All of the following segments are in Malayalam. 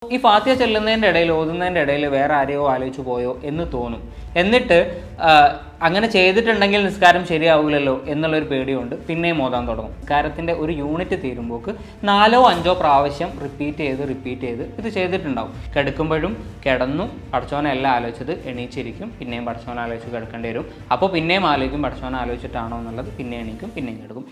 ഈ ഫാത്തിയ ചെല്ലുന്നതിൻ്റെ ഇടയിൽ ഓതുന്നതിൻ്റെ ഇടയിൽ വേറെ ആരെയോ ആലോചിച്ച് പോയോ എന്ന് തോന്നും എന്നിട്ട് ആ, അങ്ങനെ ചെയ്തിട്ടുണ്ടെങ്കിൽ നിസ്കാരം ശരിയാവില്ലല്ലോ എന്നുള്ളൊരു പേടിയുണ്ട് പിന്നെയും ഓതാൻ തുടങ്ങും നിസ്കാരത്തിൻ്റെ ഒരു യൂണിറ്റ് തീരുമ്പോൾക്ക് നാലോ അഞ്ചോ പ്രാവശ്യം റിപ്പീറ്റ് ചെയ്ത് റിപ്പീറ്റ് ചെയ്ത് ഇത് ചെയ്തിട്ടുണ്ടാവും കിടക്കുമ്പോഴും കിടന്നു പഠിച്ചോനെ എല്ലാം ആലോചിച്ചത് എണീച്ചിരിക്കും പിന്നെയും പഠിച്ചോനെ ആലോചിച്ച് കിടക്കേണ്ടി വരും അപ്പോൾ പിന്നെയും ആലോചിക്കും പഠിച്ചോനെ ആലോചിച്ചിട്ടാണോ എന്നുള്ളത് പിന്നെ എണീക്കും പിന്നെയും കിടക്കും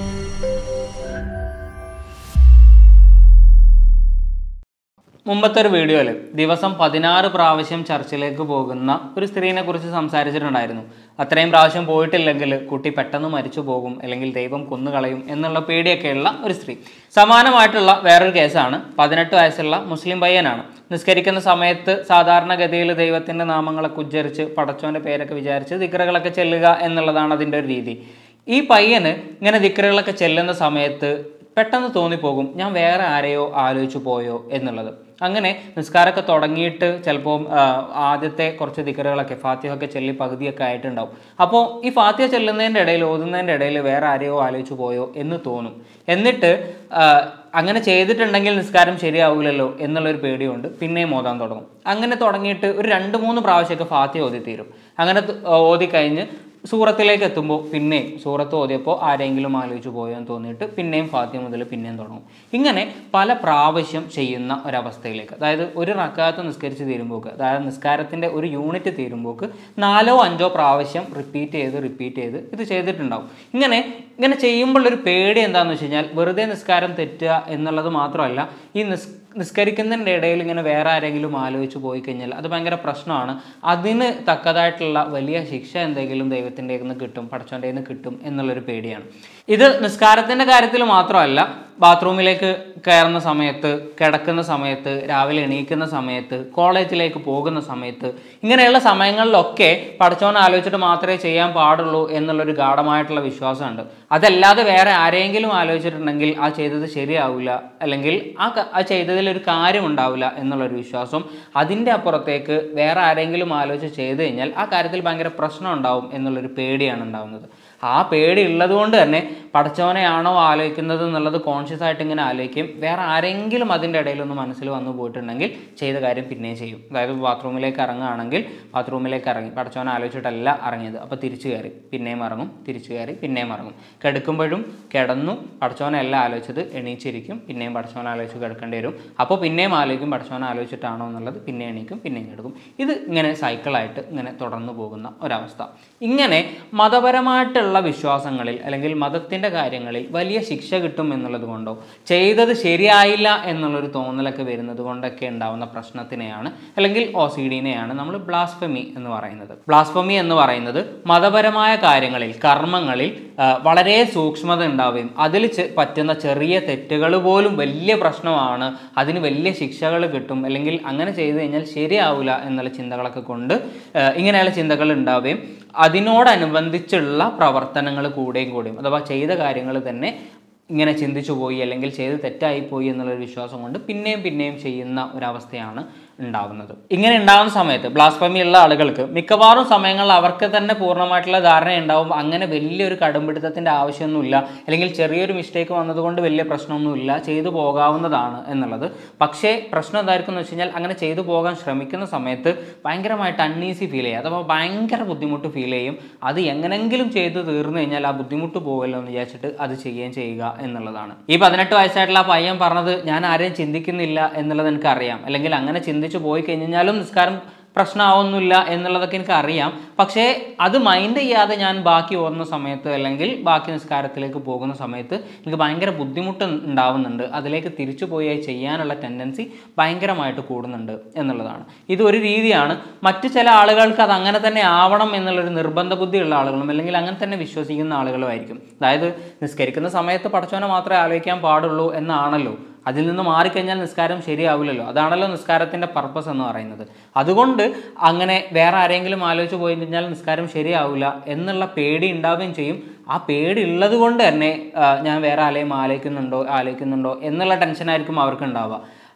മുമ്പത്തെ ഒരു വീഡിയോയിൽ ദിവസം പതിനാറ് പ്രാവശ്യം ചർച്ചിലേക്ക് പോകുന്ന ഒരു സ്ത്രീനെ കുറിച്ച് സംസാരിച്ചിട്ടുണ്ടായിരുന്നു അത്രയും പ്രാവശ്യം പോയിട്ടില്ലെങ്കിൽ കുട്ടി പെട്ടെന്ന് മരിച്ചു പോകും അല്ലെങ്കിൽ ദൈവം കൊന്നുകളയും എന്നുള്ള പേടിയൊക്കെയുള്ള ഒരു സ്ത്രീ സമാനമായിട്ടുള്ള വേറൊരു കേസാണ് പതിനെട്ട് വയസ്സുള്ള മുസ്ലിം പയ്യനാണ് നിസ്കരിക്കുന്ന സമയത്ത് സാധാരണഗതിയിൽ ദൈവത്തിൻ്റെ നാമങ്ങളൊക്കെ ഉച്ചരിച്ച് പടച്ചോൻ്റെ പേരൊക്കെ വിചാരിച്ച് ദിക്കറുകളൊക്കെ ചെല്ലുക എന്നുള്ളതാണ് അതിൻ്റെ ഒരു രീതി ഈ പയ്യന് ഇങ്ങനെ ദിക്കറുകളൊക്കെ ചെല്ലുന്ന സമയത്ത് പെട്ടെന്ന് തോന്നിപ്പോകും ഞാൻ വേറെ ആരെയോ ആലോചിച്ചു പോയോ എന്നുള്ളത് അങ്ങനെ നിസ്കാരമൊക്കെ തുടങ്ങിയിട്ട് ചിലപ്പോൾ ആദ്യത്തെ കുറച്ച് ദിക്കറുകളൊക്കെ ഫാത്തിഹൊക്കെ ചെല്ലി പകുതിയൊക്കെ ആയിട്ടുണ്ടാവും അപ്പോൾ ഈ ഫാത്തിഹ ചെല്ലുന്നതിൻ്റെ ഇടയിൽ ഓതുന്നതിൻ്റെ ഇടയിൽ വേറെ ആരെയോ ആലോചിച്ചു പോയോ എന്ന് തോന്നും എന്നിട്ട് ആ, അങ്ങനെ ചെയ്തിട്ടുണ്ടെങ്കിൽ നിസ്കാരം ശരിയാവില്ലല്ലോ എന്നുള്ളൊരു പേടിയുണ്ട് പിന്നെയും ഓതാൻ തുടങ്ങും അങ്ങനെ തുടങ്ങിയിട്ട് ഒരു രണ്ട് മൂന്ന് പ്രാവശ്യമൊക്കെ ഫാത്തിഹ ഓതി തീരും അങ്ങനെ ത- ഓതി കഴിഞ്ഞ് സൂറത്തിലേക്ക് എത്തുമ്പോൾ പിന്നെയും സൂറത്ത് ഓതിയപ്പോൾ ആരെങ്കിലും ആലോചിച്ച് പോയോ എന്ന് തോന്നിയിട്ട് പിന്നെയും ഫാത്തിയ മുതൽ പിന്നെയും തുടങ്ങും ഇങ്ങനെ പല പ്രാവശ്യം ചെയ്യുന്ന ഒരവസ്ഥയിലേക്ക് അതായത് ഒരു റക്കാത്ത് നിസ്കരിച്ച് തീരുമ്പോൾക്ക് അതായത് നിസ്കാരത്തിൻ്റെ ഒരു യൂണിറ്റ് തീരുമ്പോൾക്ക് നാലോ അഞ്ചോ പ്രാവശ്യം റിപ്പീറ്റ് ചെയ്ത് റിപ്പീറ്റ് ചെയ്ത് ഇത് ചെയ്തിട്ടുണ്ടാവും ഇങ്ങനെ ഇങ്ങനെ ചെയ്യുമ്പോൾ ഒരു പേടി എന്താണെന്ന് വെച്ച് കഴിഞ്ഞാൽ വെറുതെ നിസ്കാരം തെറ്റുക എന്നുള്ളത് മാത്രമല്ല ഈ നിസ് നിസ്കരിക്കുന്നതിൻ്റെ ഇടയിൽ ഇങ്ങനെ വേറെ ആരെങ്കിലും ആലോചിച്ച് പോയി കഴിഞ്ഞാൽ അത് ഭയങ്കര പ്രശ്നമാണ് അതിന് തക്കതായിട്ടുള്ള വലിയ ശിക്ഷ എന്തെങ്കിലും ദൈവത്തിൻ്റെ നിന്ന് കിട്ടും പടച്ചോൻ്റെ നിന്ന് കിട്ടും എന്നുള്ളൊരു പേടിയാണ് ഇത് നിസ്കാരത്തിൻ്റെ കാര്യത്തിൽ മാത്രമല്ല ബാത്റൂമിലേക്ക് കയറുന്ന സമയത്ത് കിടക്കുന്ന സമയത്ത് രാവിലെ എണീക്കുന്ന സമയത്ത് കോളേജിലേക്ക് പോകുന്ന സമയത്ത് ഇങ്ങനെയുള്ള സമയങ്ങളിലൊക്കെ പടച്ചോൻ ആലോചിച്ചിട്ട് മാത്രമേ ചെയ്യാൻ പാടുള്ളൂ എന്നുള്ളൊരു ഗാഠമായിട്ടുള്ള വിശ്വാസമുണ്ട് അതല്ലാതെ വേറെ ആരെങ്കിലും ആലോചിച്ചിട്ടുണ്ടെങ്കിൽ ആ ചെയ്തത് ശരിയാവില്ല അല്ലെങ്കിൽ ആ ക- ആ ചെയ്തതിൽ ഒരു കാര്യം ഉണ്ടാവില്ല എന്നുള്ളൊരു വിശ്വാസം അതിൻ്റെ അപ്പുറത്തേക്ക് വേറെ ആരെങ്കിലും ആലോചിച്ച് ചെയ്ത് കഴിഞ്ഞാൽ ആ കാര്യത്തിൽ ഭയങ്കര പ്രശ്നം ഉണ്ടാവും എന്നുള്ളൊരു പേടിയാണ് ഉണ്ടാവുന്നത് ആ പേടി ഉള്ളത് കൊണ്ട് തന്നെ പടച്ചവനെയാണോ ആലോചിക്കുന്നത് എന്നുള്ളത് കോൺഷ്യസ് ആയിട്ട് ഇങ്ങനെ ആലോചിക്കും വേറെ ആരെങ്കിലും അതിൻ്റെ ഇടയിലൊന്ന് മനസ്സിൽ വന്നു പോയിട്ടുണ്ടെങ്കിൽ ചെയ്ത കാര്യം പിന്നെയും ചെയ്യും അതായത് ബാത്റൂമിലേക്ക് ഇറങ്ങുകയാണെങ്കിൽ ബാത്റൂമിലേക്ക് ഇറങ്ങി പടച്ചവനെ ആലോചിച്ചിട്ടല്ല ഇറങ്ങിയത് അപ്പോൾ തിരിച്ചു കയറി പിന്നെയും ഇറങ്ങും തിരിച്ചു കയറി പിന്നെയും ഇറങ്ങും കിടക്കുമ്പോഴും കിടന്നു പടച്ചവനെല്ലാം ആലോചിച്ചത് എണീച്ചിരിക്കും പിന്നെയും പടച്ചവനെ ആലോചിച്ച് കിടക്കേണ്ടി വരും അപ്പോൾ പിന്നെയും ആലോചിക്കും പടച്ചവനെ ആലോചിച്ചിട്ടാണോ എന്നുള്ളത് പിന്നെ എണീക്കും പിന്നെയും കിടക്കും ഇത് ഇങ്ങനെ സൈക്കിളായിട്ട് ഇങ്ങനെ തുടർന്നു പോകുന്ന ഒരവസ്ഥ ഇങ്ങനെ മതപരമായിട്ടുള്ള വിശ്വാസങ്ങളിൽ അല്ലെങ്കിൽ മതത്തിൻ്റെ കാര്യങ്ങളിൽ വലിയ ശിക്ഷ കിട്ടും എന്നുള്ളത് കൊണ്ടോ ചെയ്തത് ശരിയായില്ല എന്നുള്ളൊരു തോന്നലൊക്കെ വരുന്നത് കൊണ്ടൊക്കെ ഉണ്ടാവുന്ന പ്രശ്നത്തിനെയാണ് അല്ലെങ്കിൽ ഒ സി ഡിനെയാണ് നമ്മൾ ബ്ലാസ്ഫമി എന്ന് പറയുന്നത് ബ്ലാസ്ഫമി എന്ന് പറയുന്നത് മതപരമായ കാര്യങ്ങളിൽ കർമ്മങ്ങളിൽ ആ, വളരെ സൂക്ഷ്മത ഉണ്ടാവുകയും അതിൽ ചെ- പറ്റുന്ന ചെറിയ തെറ്റുകൾ പോലും വലിയ പ്രശ്നമാണ് അതിന് വലിയ ശിക്ഷകൾ കിട്ടും അല്ലെങ്കിൽ അങ്ങനെ ചെയ്തു കഴിഞ്ഞാൽ ശരിയാവില്ല എന്നുള്ള ചിന്തകളൊക്കെ കൊണ്ട് ആ, ഇങ്ങനെയുള്ള ചിന്തകൾ ഉണ്ടാവുകയും അതിനോടനുബന്ധിച്ചുള്ള പ്രവർത്തനങ്ങൾ കൂടെയും കൂടെയും അഥവാ ചെയ്ത കാര്യങ്ങൾ തന്നെ ഇങ്ങനെ ചിന്തിച്ചു പോയി അല്ലെങ്കിൽ ചെയ്ത് തെറ്റായി പോയി എന്നുള്ളൊരു വിശ്വാസം കൊണ്ട് പിന്നെയും പിന്നെയും ചെയ്യുന്ന ഒരവസ്ഥയാണ് ഉണ്ടാവുന്നത് ഇങ്ങനെ ഉണ്ടാകുന്ന സമയത്ത് ബ്ലാസ്ഫമി ഉള്ള ആളുകൾക്ക് മിക്കവാറും സമയങ്ങളിൽ അവർക്ക് തന്നെ പൂർണ്ണമായിട്ടുള്ള ധാരണ ഉണ്ടാവും അങ്ങനെ വലിയൊരു കടുംപിടുത്തത്തിൻ്റെ ആവശ്യമൊന്നുമില്ല അല്ലെങ്കിൽ ചെറിയൊരു മിസ്റ്റേക്ക് വന്നതുകൊണ്ട് വലിയ പ്രശ്നമൊന്നുമില്ല ചെയ്തു പോകാവുന്നതാണ് എന്നുള്ളത് പക്ഷേ പ്രശ്നം എന്തായിരിക്കും എന്ന് വെച്ച് കഴിഞ്ഞാൽ അങ്ങനെ ചെയ്തു പോകാൻ ശ്രമിക്കുന്ന സമയത്ത് ഭയങ്കരമായിട്ട് അൺഈസി ഫീൽ ചെയ്യും അഥവാ ഭയങ്കര ബുദ്ധിമുട്ട് ഫീൽ ചെയ്യും അത് എങ്ങനെങ്കിലും ചെയ്തു തീർന്നു കഴിഞ്ഞാൽ ആ ബുദ്ധിമുട്ട് പോകുമല്ലോ എന്ന് വിചാരിച്ചിട്ട് അത് ചെയ്യുകയും ചെയ്യുക എന്നുള്ളതാണ് ഈ പതിനെട്ട് വയസ്സായിട്ടുള്ള ആ പയ്യൻ പറഞ്ഞത് ഞാൻ ആരെയും ചിന്തിക്കുന്നില്ല എന്നുള്ളത് എനിക്കറിയാം അല്ലെങ്കിൽ അങ്ങനെ ചിന്തിച്ചു പോയി കഴിഞ്ഞാലും നിസ്കാരം പ്രശ്നമാവുന്നില്ല എന്നുള്ളതൊക്കെ എനിക്ക് അറിയാം പക്ഷേ അത് മൈൻഡ് ചെയ്യാതെ ഞാൻ ബാക്കി ഓടുന്ന സമയത്ത് അല്ലെങ്കിൽ ബാക്കി നിസ്കാരത്തിലേക്ക് പോകുന്ന സമയത്ത് എനിക്ക് ഭയങ്കര ബുദ്ധിമുട്ട് ഉണ്ടാവുന്നുണ്ട് അതിലേക്ക് തിരിച്ചു പോയി ചെയ്യാനുള്ള ടെൻഡൻസി ഭയങ്കരമായിട്ട് കൂടുന്നുണ്ട് എന്നുള്ളതാണ് ഇത് ഒരു രീതിയാണ് മറ്റു ചില ആളുകൾക്ക് അത് അങ്ങനെ തന്നെ ആവണം എന്നുള്ളൊരു നിർബന്ധ ബുദ്ധിയുള്ള ആളുകളും അല്ലെങ്കിൽ അങ്ങനെ തന്നെ വിശ്വസിക്കുന്ന ആളുകളുമായിരിക്കും അതായത് നിസ്കരിക്കുന്ന സമയത്ത് പഠിച്ചവനെ മാത്രമേ ആലോചിക്കാൻ പാടുള്ളൂ എന്നാണല്ലോ അതിൽ നിന്ന് മാറിക്കഴിഞ്ഞാൽ നിസ്കാരം ശരിയാവില്ലല്ലോ അതാണല്ലോ നിസ്കാരത്തിൻ്റെ പർപ്പസ് എന്ന് പറയുന്നത് അതുകൊണ്ട് അങ്ങനെ വേറെ ആരെങ്കിലും ആലോചിച്ച് പോയി കഴിഞ്ഞാൽ നിസ്കാരം ശരിയാവില്ല എന്നുള്ള പേടി ഉണ്ടാവുകയും ചെയ്യും ആ പേടി ഉള്ളത് കൊണ്ട് തന്നെ ആ, ഞാൻ വേറെ ആരെയും ആലോചിക്കുന്നുണ്ടോ ആലോചിക്കുന്നുണ്ടോ എന്നുള്ള ടെൻഷനായിരിക്കും അവർക്ക് ഉണ്ടാവുക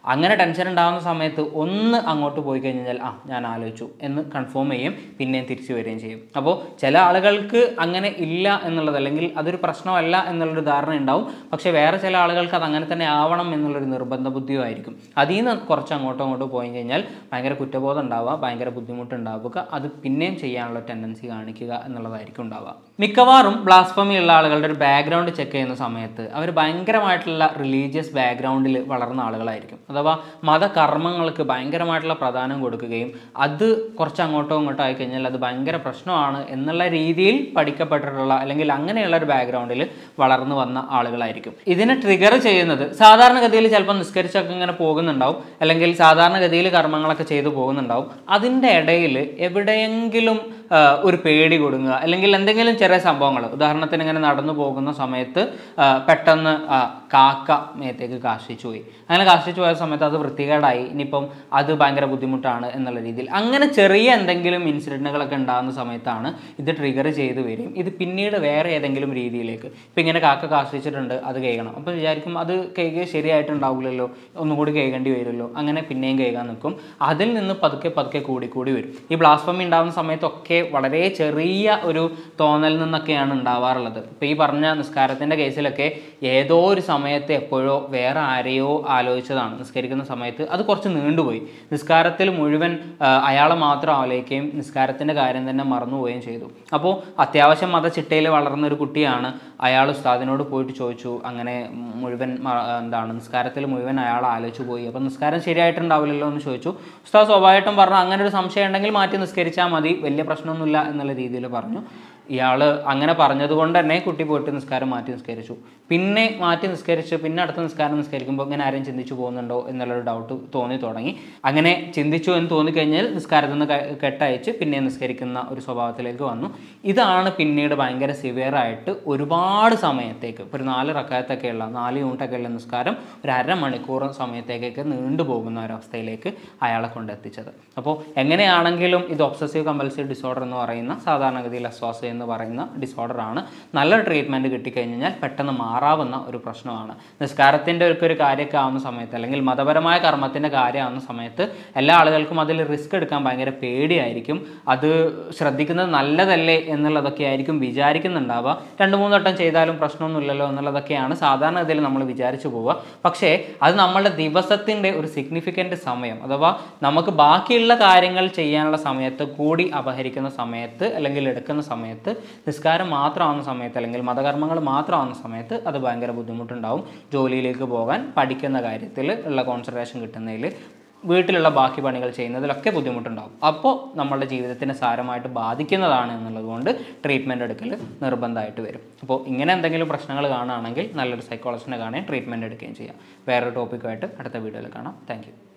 അങ്ങനെ ടെൻഷൻ ഉണ്ടാകുന്ന സമയത്ത് ഒന്ന് അങ്ങോട്ട് പോയി കഴിഞ്ഞാൽ ആ ഞാൻ ആലോചിച്ചു എന്ന് കൺഫേം ചെയ്യും പിന്നെയും തിരിച്ചു വരികയും ചെയ്യും അപ്പോൾ ചില ആളുകൾക്ക് അങ്ങനെ ഇല്ല എന്നുള്ളത് അല്ലെങ്കിൽ അതൊരു പ്രശ്നമല്ല എന്നുള്ളൊരു ധാരണ ഉണ്ടാവും പക്ഷേ വേറെ ചില ആളുകൾക്ക് അത് അങ്ങനെ തന്നെ ആവണം എന്നുള്ളൊരു നിർബന്ധ ബുദ്ധിയോ ആയിരിക്കും അതിൽ നിന്ന് കുറച്ച് അങ്ങോട്ടോ അങ്ങോട്ടോ പോയി കഴിഞ്ഞാൽ ഭയങ്കര കുറ്റബോധം ഉണ്ടാവുക ഭയങ്കര ബുദ്ധിമുട്ടുണ്ടാവുക അത് പിന്നെയും ചെയ്യാനുള്ള ടെൻഡൻസി കാണിക്കുക എന്നുള്ളതായിരിക്കും ഉണ്ടാവുക മിക്കവാറും ബ്ലാസ്ഫമി ഉള്ള ആളുകളുടെ ഒരു ബാക്ക്ഗ്രൗണ്ട് ചെക്ക് ചെയ്യുന്ന സമയത്ത് അവർ ഭയങ്കരമായിട്ടുള്ള റിലീജിയസ് ബാക്ക്ഗ്രൗണ്ടിൽ വളർന്ന ആളുകളായിരിക്കും അഥവാ മതകർമ്മങ്ങൾക്ക് ഭയങ്കരമായിട്ടുള്ള പ്രാധാന്യം കൊടുക്കുകയും അത് കുറച്ച് അങ്ങോട്ടോ ഇങ്ങോട്ടോ ആയി കഴിഞ്ഞാൽ അത് ഭയങ്കര പ്രശ്നമാണ് എന്നുള്ള രീതിയിൽ പഠിക്കപ്പെട്ടിട്ടുള്ള അല്ലെങ്കിൽ അങ്ങനെയുള്ള ഒരു ബാക്ക്ഗ്രൗണ്ടിൽ വളർന്നു വന്ന ആളുകളായിരിക്കും ഇതിനെ ട്രിഗർ ചെയ്യുന്നത് സാധാരണഗതിയിൽ ചിലപ്പോൾ നിസ്കരിച്ചൊക്കെ ഇങ്ങനെ പോകുന്നുണ്ടാവും അല്ലെങ്കിൽ സാധാരണഗതിയിൽ കർമ്മങ്ങളൊക്കെ ചെയ്തു പോകുന്നുണ്ടാവും അതിൻ്റെ ഇടയിൽ എവിടെയെങ്കിലും ആ, ഒരു പേടി കൊടുങ്ങുക അല്ലെങ്കിൽ എന്തെങ്കിലും ചെറിയ സംഭവങ്ങൾ ഉദാഹരണത്തിന് ഇങ്ങനെ നടന്നു പോകുന്ന സമയത്ത് ആ, പെട്ടെന്ന് ആ, കാക്ക മേത്തേക്ക് കാഷ്ടിച്ചു പോയി അങ്ങനെ കാഷ്ടിച്ചു പോയ സമയത്ത് അത് വൃത്തികേടായി ഇനിയിപ്പം അത് ഭയങ്കര ബുദ്ധിമുട്ടാണ് എന്നുള്ള രീതിയിൽ അങ്ങനെ ചെറിയ എന്തെങ്കിലും ഇൻസിഡൻറ്റുകളൊക്കെ ഉണ്ടാകുന്ന സമയത്താണ് ഇത് ട്രിഗർ ചെയ്ത് വരും ഇത് പിന്നീട് വേറെ ഏതെങ്കിലും രീതിയിലേക്ക് ഇപ്പം ഇങ്ങനെ കാക്ക കാഷ്ടിച്ചിട്ടുണ്ട് അത് കേൾക്കണം അപ്പോൾ വിചാരിക്കും അത് കേൾക്കുക ശരിയായിട്ടുണ്ടാവില്ലല്ലോ ഒന്നും കൂടി കേൾക്കേണ്ടി വരുമല്ലോ അങ്ങനെ പിന്നെയും കേൾക്കാൻ നിൽക്കും അതിൽ നിന്ന് പതുക്കെ പതുക്കെ കൂടി കൂടി വരും ഈ ബ്ലാസ്ഫമി ഉണ്ടാകുന്ന സമയത്തൊക്കെ വളരെ ചെറിയ ഒരു തോന്നലിൽ നിന്നൊക്കെയാണ് ഉണ്ടാവാറുള്ളത് ഇപ്പോൾ ഈ പറഞ്ഞ നിസ്കാരത്തിൻ്റെ കേസിലൊക്കെ ഏതോ ഒരു സമയത്ത് എപ്പോഴോ വേറെ ആരെയോ ആലോചിച്ചതാണ് നിസ്കരിക്കുന്ന സമയത്ത് അത് കുറച്ച് നീണ്ടുപോയി നിസ്കാരത്തിൽ മുഴുവൻ ആ, അയാളെ മാത്രം ആലോചിക്കുകയും നിസ്കാരത്തിൻ്റെ കാര്യം തന്നെ മറന്നുപോവുകയും ചെയ്തു അപ്പോൾ അത്യാവശ്യം മതചിട്ടയിൽ വളർന്ന ഒരു കുട്ടിയാണ് അയാൾ ഉസ്താദിനോട് പോയിട്ട് ചോദിച്ചു അങ്ങനെ മുഴുവൻ മ- എന്താണ് നിസ്കാരത്തിൽ മുഴുവൻ അയാൾ ആലോചിച്ച് പോയി അപ്പോൾ നിസ്കാരം ശരിയായിട്ടുണ്ടാവില്ലല്ലോ എന്ന് ചോദിച്ചു ഉസ്താദ് സ്വാഭാവികമായിട്ടും പറഞ്ഞു അങ്ങനെ ഒരു സംശയം ഉണ്ടെങ്കിൽ മാറ്റി നിസ്കരിച്ചാൽ മതി വലിയ പ്രശ്നമൊന്നുമില്ല എന്നുള്ള രീതിയിൽ പറഞ്ഞു ഇയാൾ അങ്ങനെ പറഞ്ഞതുകൊണ്ട് തന്നെ കുട്ടി പോയിട്ട് നിസ്കാരം മാറ്റി നിസ്കരിച്ചു പിന്നെ മാറ്റി നിസ്കരിച്ച് പിന്നെ അടുത്ത നിസ്കാരം നിസ്കരിക്കുമ്പോൾ ഇങ്ങനെ ആരും ചിന്തിച്ചു പോകുന്നുണ്ടോ എന്നുള്ളൊരു ഡൗട്ട് തോന്നി തുടങ്ങി അങ്ങനെ ചിന്തിച്ചു എന്ന് തോന്നിക്കഴിഞ്ഞാൽ നിസ്കാരത്തിൽ നിന്ന് ക- കെട്ടയച്ച് പിന്നെ നിസ്കരിക്കുന്ന ഒരു സ്വഭാവത്തിലേക്ക് വന്നു ഇതാണ് പിന്നീട് ഭയങ്കര സിവിയർ ആയിട്ട് ഒരുപാട് സമയത്തേക്ക് ഇപ്പോൾ ഒരു നാല് റക്കായത്തൊക്കെയുള്ള നാല് യൂണിറ്റൊക്കെയുള്ള നിസ്കാരം ഒരു അരമണിക്കൂർ സമയത്തേക്കൊക്കെ നീണ്ടുപോകുന്ന ഒരവസ്ഥയിലേക്ക് അയാളെ കൊണ്ടെത്തിച്ചത് അപ്പോൾ എങ്ങനെയാണെങ്കിലും ഇത് ഒബ്സസീവ് കമ്പൽസീവ് ഡിസോർഡർ എന്ന് പറയുന്ന സാധാരണഗതിയിൽ അസ്വാസ എന്ന് പറയുന്ന ഡിസോർഡർ ആണ് നല്ലൊരു ട്രീറ്റ്മെൻറ്റ് കിട്ടിക്കഴിഞ്ഞാൽ പെട്ടെന്ന് മാറാവുന്ന ഒരു പ്രശ്നമാണ് നിസ്കാരത്തിൻ്റെ ഒക്കെ ഒരു കാര്യമൊക്കെ ആവുന്ന സമയത്ത് അല്ലെങ്കിൽ മതപരമായ കർമ്മത്തിൻ്റെ കാര്യമാവുന്ന സമയത്ത് എല്ലാ ആളുകൾക്കും അതിൽ റിസ്ക് എടുക്കാൻ ഭയങ്കര പേടിയായിരിക്കും അത് ശ്രദ്ധിക്കുന്നത് നല്ലതല്ലേ എന്നുള്ളതൊക്കെ ആയിരിക്കും വിചാരിക്കുന്നുണ്ടാവുക രണ്ട് മൂന്ന് വട്ടം ചെയ്താലും പ്രശ്നമൊന്നുമില്ലല്ലോ എന്നുള്ളതൊക്കെയാണ് സാധാരണഗതിയിൽ നമ്മൾ വിചാരിച്ചു പോവുക പക്ഷേ അത് നമ്മളുടെ ദിവസത്തിൻ്റെ ഒരു സിഗ്നിഫിക്കൻ്റ് സമയം അഥവാ നമുക്ക് ബാക്കിയുള്ള കാര്യങ്ങൾ ചെയ്യാനുള്ള സമയത്ത് കൂടി അപഹരിക്കുന്ന സമയത്ത് അല്ലെങ്കിൽ എടുക്കുന്ന സമയത്ത് നിസ്കാരം മാത്രമാവുന്ന സമയത്ത് അല്ലെങ്കിൽ മതകർമ്മങ്ങൾ മാത്രമാവുന്ന സമയത്ത് അത് ഭയങ്കര ബുദ്ധിമുട്ടുണ്ടാവും ജോലിയിലേക്ക് പോകാൻ പഠിക്കുന്ന കാര്യത്തിൽ ഉള്ള കോൺസെൻട്രേഷൻ കിട്ടുന്നതിൽ വീട്ടിലുള്ള ബാക്കി പണികൾ ചെയ്യുന്നതിലൊക്കെ ബുദ്ധിമുട്ടുണ്ടാവും അപ്പോൾ നമ്മളുടെ ജീവിതത്തിനെ സാരമായിട്ട് ബാധിക്കുന്നതാണ് എന്നുള്ളത് കൊണ്ട് ട്രീറ്റ്മെൻറ്റ് എടുക്കൽ നിർബന്ധമായിട്ട് വരും അപ്പോൾ ഇങ്ങനെ എന്തെങ്കിലും പ്രശ്നങ്ങൾ കാണുകയാണെങ്കിൽ നല്ലൊരു സൈക്കോളജിസ്റ്റിനെ കാണുകയും ട്രീറ്റ്മെൻറ്റ് എടുക്കുകയും ചെയ്യാം വേറൊരു ടോപ്പിക്കുമായിട്ട് അടുത്ത വീഡിയോയിൽ കാണാം താങ്ക്